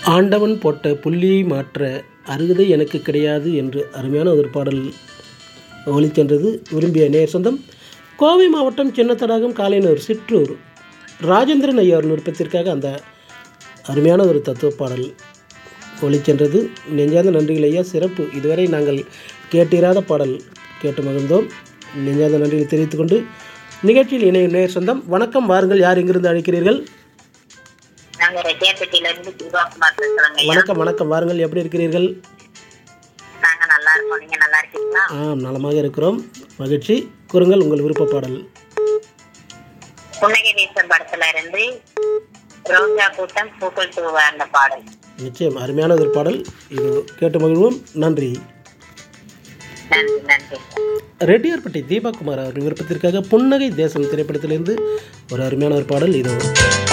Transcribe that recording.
ஆண்டவன் போட்ட புள்ளியை மாற்ற அருகதை எனக்கு கிடையாது என்று அருமையான ஒரு பாடல் ஒலிச்சென்றது விரும்பிய நேர் சொந்தம் கோவை மாவட்டம் சின்னத்தடாகம் காலைனூர் சிற்றூர் ராஜேந்திரன் ஐயார் விருப்பத்திற்காக அந்த அருமையான ஒரு தத்துவ பாடல் ஒலிச்சென்றது நெஞ்சார்ந்த நன்றிகள் ஐயா சிறப்பு இதுவரை நாங்கள் கேட்டிராத பாடல் கேட்டு மகிழ்ந்தோம் நெஞ்சார்ந்த நன்றிகளை தெரிவித்துக்கொண்டு நிகழ்ச்சியில் இணையும் நேர் சொந்தம் வணக்கம் வாருங்கள் யார் இங்கிருந்து அழைக்கிறீர்கள் நாங்க ரெட்டியாப்பட்டியில இருந்து சிவகுமார் பேசுறோங்க ஐயா வணக்கம் வணக்கம் வாருங்கள் எப்படி இருக்கிறீர்கள் நாங்க நல்லா இருக்கோம் நீங்க நல்லா இருக்கீங்களா ஆம் நலமாக இருக்கிறோம் மகிழ்ச்சி கூறுங்கள் உங்கள் விருப்ப பாடல் புன்னகை தேசம் படத்துல இருந்து ரோஜா கூட்டம் பூக்கள் தூவ அந்த பாடல் நிச்சயம் அருமையான ஒரு பாடல் இது கேட்டு மகிழ்வோம் நன்றி நன்றி நன்றி ரெட்டியார்பட்டி தீபா குமார் அவர்கள் விருப்பத்திற்காக புன்னகை தேசம் திரைப்படத்திலிருந்து ஒரு அருமையான ஒரு பாடல் இதோ